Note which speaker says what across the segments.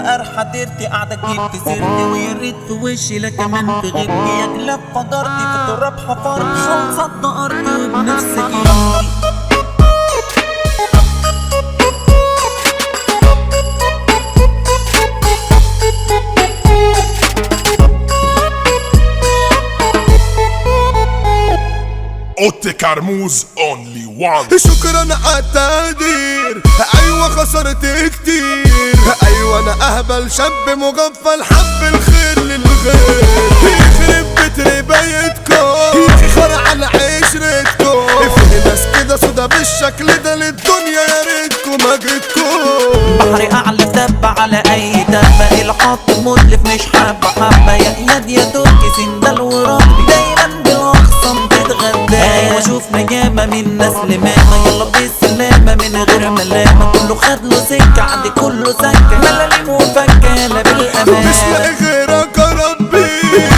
Speaker 1: بفقر حضرتي قاعدة جبت سيرتي ويا ريت في وشي لا كمان في غيرتي يا كلاب قدرتي في التراب حفرت خلصت دقرتي بنفسك يا
Speaker 2: اوتي كرموز اونلي وان
Speaker 3: شكرا عالتقدير ايوه خسرت كتير ايوه انا اهبل شاب مغفل حب الخير للغير يخرب بيت ربايتكم يخر على عشرتكم في ناس كده سودا بالشكل ده للدنيا يا ريتكم ما جيتكم
Speaker 1: بحري اعلى دب على اي دب الحط متلف مش حبة حبة يا اياد يا تركي سندل وربي دايما بالاخصم تتغدى ايوه شوف نجامة من ناس لمامة يلا بالسلامة من غير ملامة كله خد له سكة عندي كله سكة ملاليم وفكة لا
Speaker 3: مش
Speaker 1: بالامان
Speaker 3: لاقي غيرك يا ربي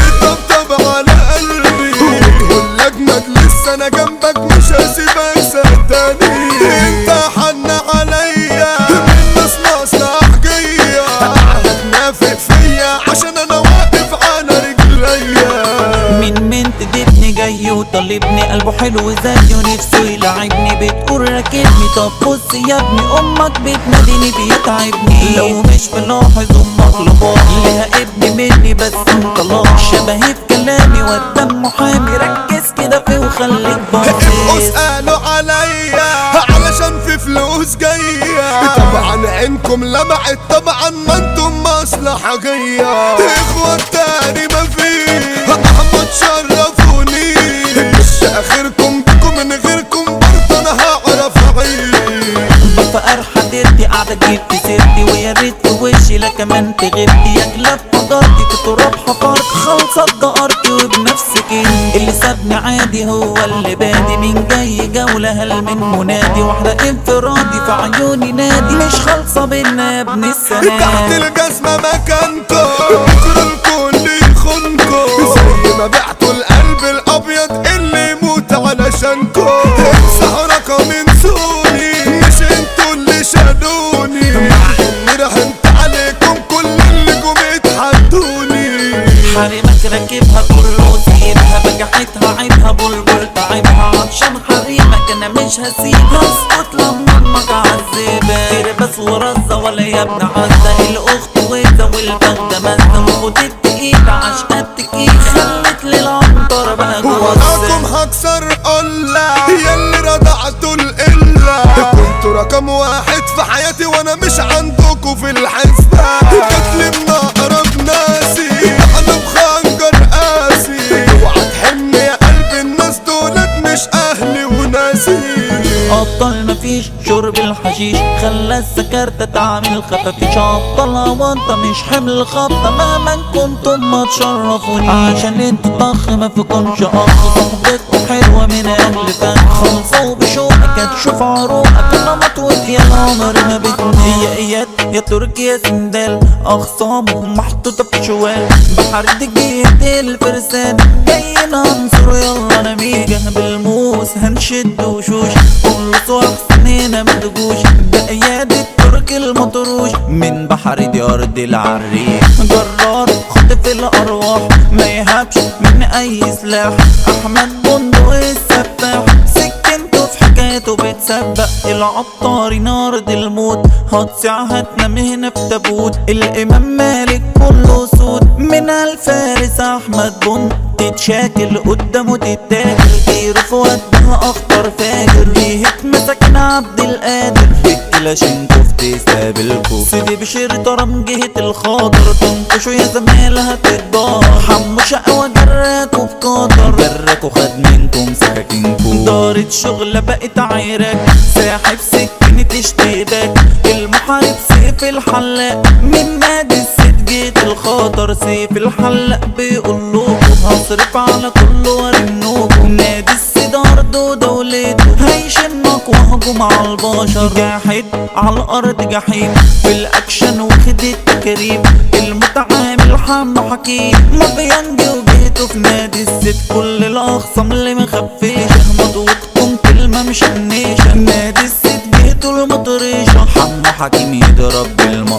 Speaker 3: طبطب على قلبي وتقول اجمد لسه انا جنبك مش هسيبك صدقني انت حن عليا من ناس ناقصة حجية قاعدة تنافق فيا عشان انا واقف على رجليا
Speaker 1: مين من تدبني جاي وطالبني قلبه حلو زي ونفسه يلعبني بتقول راكبني طب بص يا ابني امك بتناديني بيتعبني لو مش ملاحظ امك لباط ليها ابني مني بس انت لا شبهي في كلامي والدم محامي ركز كده فيه وخليك باصص
Speaker 3: اسألوا عليا علشان في فلوس جاية طبعا عينكم لمعت طبعا ما انتم مصلحة جاية اخوات تاني ما في احمد شرفوني مش اخركم بكم من غيركم برضه انا هعرف اعيش
Speaker 1: بفقر حضرتي قاعدة جبت سيرتي ويا ريت في وشي لا كمان تغبتي يا كلاب قدرتي في تراب حفرت خلصت دقرتي وبنفسك انت اللي سابني عادي هو اللي بادي من جاي جولة هل من منادي واحدة انفرادي في عيوني نادي مش خالصة بينا يا ابن
Speaker 3: تحت
Speaker 1: السنة
Speaker 3: الجزمة مكانكم بكرة الكل يخونكم زي ما بعتوا القلب الابيض اللي يموت علشانكم امسحوا رقم انسوني مش انتوا اللي شالوني مع اني رحمت عليكم كل اللي جم اتحدوني
Speaker 1: حريمك راكبها كله سيبها بجحتها عيبها بلبل تعبها عطشان حريمك انا مش هسيبها اسكت لما امك عذبها بس ورزة ولا يا ابن عزة الاخت وزة والبغدة مزة وخد التقيلة عشقة تقيلة خلت للعنطر بقى
Speaker 3: وراكم
Speaker 1: جوزة
Speaker 3: هكسر قلة ياللي رضعتوا القلة كنتوا رقم واحد في حياتي وانا مش عندكوا في الحسبة بكلمنا اقرب ناسي انا بخنجر قاسي اوعى تحن يا قلب الناس دولت مش اهلي وناسي
Speaker 1: أبطال مفيش شرب الحشيش خلى السكرتة تعمل خفافيش أبطالها وانت مش حمل خبطة مهما كنتم ما تشرفوني عشان انت طخ ما فيكمش أخ صحبتكم حلوة من أجل فن خلصة وبشوقك هتشوف عروقك أنا مطوت يا العمر ما بتنام يا إياد يا تركي يا سندال أخصامهم محطوطة في شوال بحر دجية الفرسان جاي ننصر يلا نميجة بالموس هنشد وشوش كل صوح سنينة مدجوش بقيادة ترك المطروش من بحر دي أرض العريق جرار خطف الأرواح ما يهبش من أي سلاح أحمد بندق السفاح سكنته في حكايته بتسبق العطار نار الموت هتصيع هتنام هنا في تابوت الإمام مالك كله سود من الفارس أحمد بن تتشاكل قدامه تتاكل غيره في وقتها أخطر فاجر ليه مسكن عبد القادر الكلاشينكوف تستقبلكوا سيدي بشير طرم جهة الخاطر تنكشوا يا زمالة هتتدار حمو شقوى جراكوا في قطر جراكوا خد منكم سكاكينكوا دارت شغلة بقت عايرك ساحب سكينة اشتباك المحارب سيف الحلاق من نادي الست جيت الخطر سيف الحلاق بيقول لكم هصرف على كل ورنوكم نادي السيد أرضه دولته هيشنك وهجوم على البشر جاحد على الأرض جحيم في الأكشن واخد التكريم المتعامل حمو حكيم ما بينجي وجيته في نادي الست كل الأخصام اللي مخفيش مضغوطكم كلمة مشنيشة نادي الست جيته المطريشة حمو حكيم يضرب بالمقاريش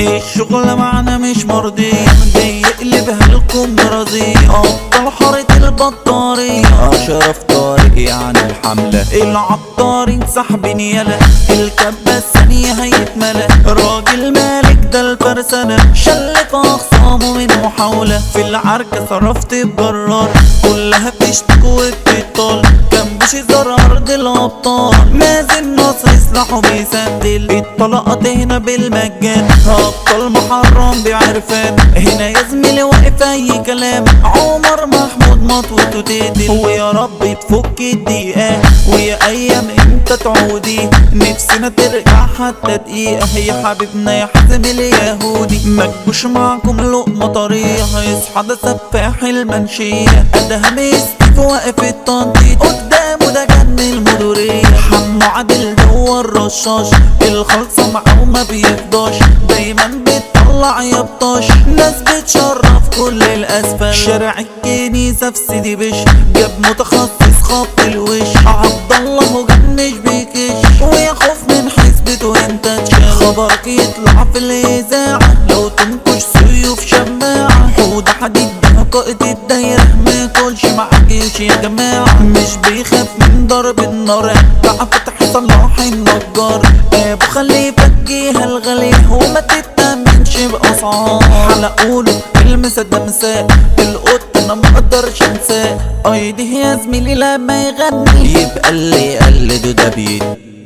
Speaker 1: الشغلة معنا مش مرضية جاي يقلبها لكم مرضية أبطال حارة البطارية أشرف طارق يعني الحملة العطارين سحبين يلا الكبة الثانية هيتملى راجل مالك ده الفرسانة شلت أخصامه من محاولة في العركة صرفت بجرار كلها بتشتكي وبتطال كان زار أرض الأبطال مازن نصر سلاحه بيسندل الطلقات هنا بالمجان أبطال محرم بعرفان هنا يا زميلي واقف أي كلام عمر محمود مطوته تقتل ويا رب تفك الدقيقة ويا أيام امتى تعودي نفسنا ترجع حتى دقيقة يا حبيبنا يا حازم اليهودي مكبوش معكم لقمة طرية هيصحى ده سفاح المنشية أدهم ستيف واقف التنطيط قدامه ده جن المدورية حمو عادل جوه الرشاش الخلصة معاه ما بيفضاش دايما بتطلع يبطاش ناس بتشرف كل الأسفل شارع الكنيسة في سيدي بشر جاب متخصص خط الوش عبد الله مجنش بيكش ويخوف من حسبته وانت تشاف خبرك يطلع في الإذاعة لو تنكش سيوف شماعة حوض حديد ده قائد الدايرة ما ياكلش معاك جيش يا جماعة مش بيخاف من ضرب النار بقى فتح صلاح النجار ابو خليفة الجهة الغالية وما تتأمنش بأسعار حلقوله المسا ده مساء القط انا ما اقدرش انساه ايدي يا زميلي لما يغني يبقى اللي يقلده ده بيت